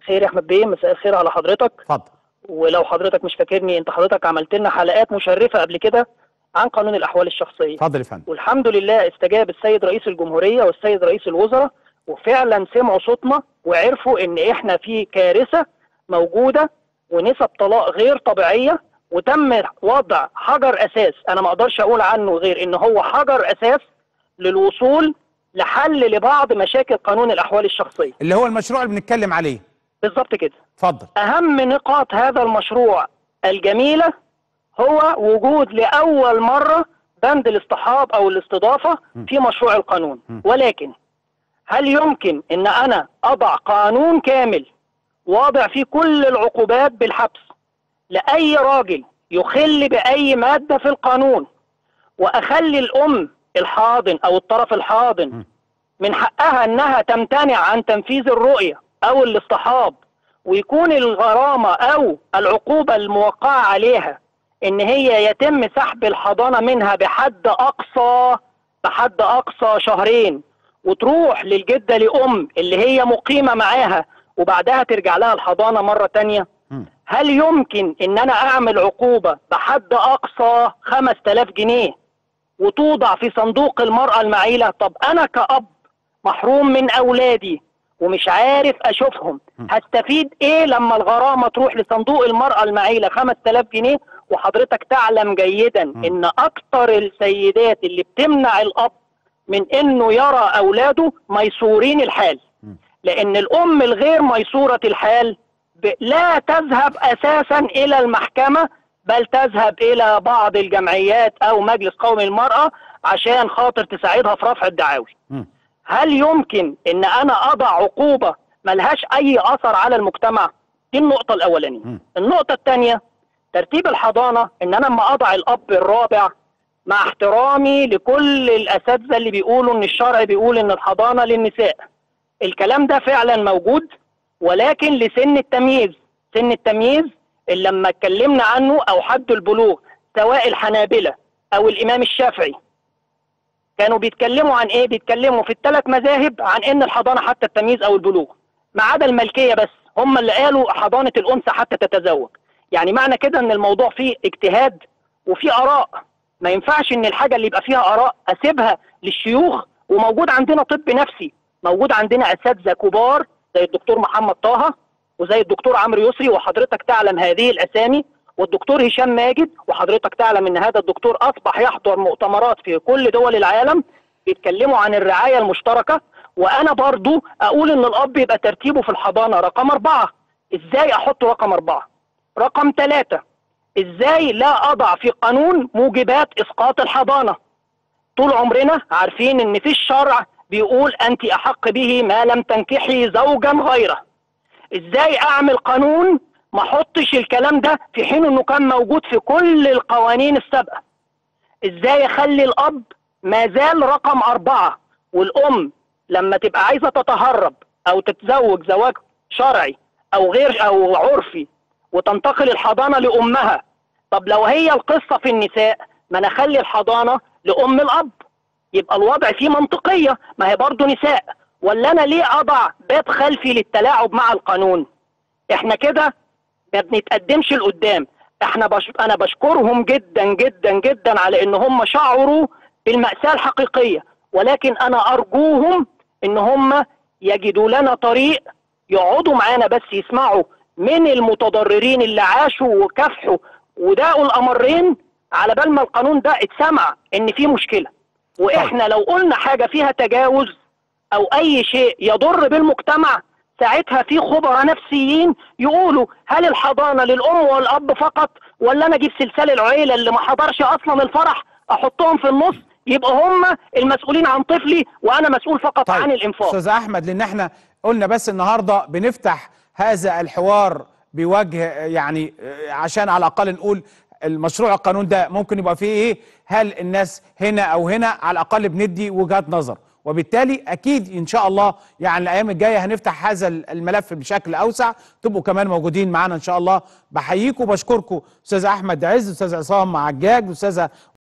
الخير يا احمد بيه مساء الخير على حضرتك اتفضل ولو حضرتك مش فاكرني انت حضرتك عملت لنا حلقات مشرفه قبل كده عن قانون الاحوال الشخصيه اتفضل يا فندم والحمد لله استجاب السيد رئيس الجمهوريه والسيد رئيس الوزراء وفعلا سمعوا صوتنا وعرفوا ان احنا في كارثه موجوده ونسب طلاق غير طبيعيه وتم وضع حجر اساس انا ما اقدرش اقول عنه غير ان هو حجر اساس للوصول لحل لبعض مشاكل قانون الاحوال الشخصيه اللي هو المشروع اللي بنتكلم عليه بالظبط كده اتفضل أهم نقاط هذا المشروع الجميلة هو وجود لأول مرة بند الاصطحاب أو الاستضافة في مشروع القانون ولكن هل يمكن أن أنا أضع قانون كامل واضع فيه كل العقوبات بالحبس لأي راجل يخل بأي مادة في القانون وأخلي الأم الحاضن أو الطرف الحاضن من حقها أنها تمتنع عن تنفيذ الرؤية أو الاصطحاب ويكون الغرامة أو العقوبة الموقعة عليها إن هي يتم سحب الحضانة منها بحد أقصى بحد أقصى شهرين وتروح للجدة لأم اللي هي مقيمة معاها وبعدها ترجع لها الحضانة مرة تانية مم. هل يمكن إن أنا أعمل عقوبة بحد أقصى 5000 جنيه وتوضع في صندوق المرأة المعيلة طب أنا كأب محروم من أولادي ومش عارف أشوفهم هستفيد إيه لما الغرامة تروح لصندوق المرأة المعيلة 5000 جنيه وحضرتك تعلم جيدا إن أكتر السيدات اللي بتمنع الأب من إنه يرى أولاده ميسورين الحال لأن الأم الغير ميسورة الحال ب- لا تذهب أساسا إلى المحكمة بل تذهب إلى بعض الجمعيات أو مجلس قومي المرأة عشان خاطر تساعدها في رفع الدعاوي مم. هل يمكن ان انا اضع عقوبه ملهاش اي اثر على المجتمع دي النقطه الاولانيه مم. النقطه الثانيه ترتيب الحضانه ان انا لما اضع الاب الرابع مع احترامي لكل الاساتذه اللي بيقولوا ان الشرع بيقول ان الحضانه للنساء الكلام ده فعلا موجود ولكن لسن التمييز سن التمييز اللي لما اتكلمنا عنه او حد البلوغ سواء الحنابلة او الامام الشافعي كانوا بيتكلموا عن ايه بيتكلموا في الثلاث مذاهب عن ان الحضانه حتى التمييز او البلوغ ما عدا الملكيه بس هم اللي قالوا حضانه الانثى حتى تتزوج يعني معنى كده ان الموضوع فيه اجتهاد وفيه اراء ما ينفعش ان الحاجه اللي يبقى فيها اراء اسيبها للشيوخ وموجود عندنا طب نفسي موجود عندنا اساتذه كبار زي الدكتور محمد طه وزي الدكتور عمرو يسري وحضرتك تعلم هذه الاسامي والدكتور هشام ماجد وحضرتك تعلم ان هذا الدكتور اصبح يحضر مؤتمرات في كل دول العالم بيتكلموا عن الرعايه المشتركه وانا برضو اقول ان الاب يبقى ترتيبه في الحضانه رقم اربعه ازاي احط رقم اربعه رقم ثلاثه ازاي لا اضع في قانون موجبات اسقاط الحضانه طول عمرنا عارفين ان في الشرع بيقول انت احق به ما لم تنكحي زوجا غيره ازاي اعمل قانون ما احطش الكلام ده في حين انه كان موجود في كل القوانين السابقه ازاي اخلي الاب ما زال رقم اربعه والام لما تبقى عايزه تتهرب او تتزوج زواج شرعي او غير او عرفي وتنتقل الحضانه لامها طب لو هي القصه في النساء ما انا اخلي الحضانه لام الاب يبقى الوضع فيه منطقيه ما هي برضه نساء ولا انا ليه اضع باب خلفي للتلاعب مع القانون احنا كده ما بنتقدمش لقدام احنا بش... انا بشكرهم جدا جدا جدا على ان هم شعروا بالمأساة الحقيقية ولكن انا ارجوهم ان هم يجدوا لنا طريق يقعدوا معانا بس يسمعوا من المتضررين اللي عاشوا وكافحوا وداقوا الامرين على بال ما القانون ده اتسمع ان في مشكلة واحنا لو قلنا حاجة فيها تجاوز او اي شيء يضر بالمجتمع ساعتها في خبراء نفسيين يقولوا هل الحضانه للام والاب فقط ولا انا اجيب سلسال العيله اللي ما حضرش اصلا الفرح احطهم في النص يبقى هم المسؤولين عن طفلي وانا مسؤول فقط طيب عن الانفاق استاذ احمد لان احنا قلنا بس النهارده بنفتح هذا الحوار بوجه يعني آه، عشان على الاقل نقول المشروع القانون ده ممكن يبقى فيه ايه هل الناس هنا او هنا على الاقل بندي وجهات نظر وبالتالي اكيد ان شاء الله يعني الايام الجايه هنفتح هذا الملف بشكل اوسع تبقوا كمان موجودين معانا ان شاء الله بحييكم وبشكركم استاذ احمد عز استاذ عصام عجاج استاذه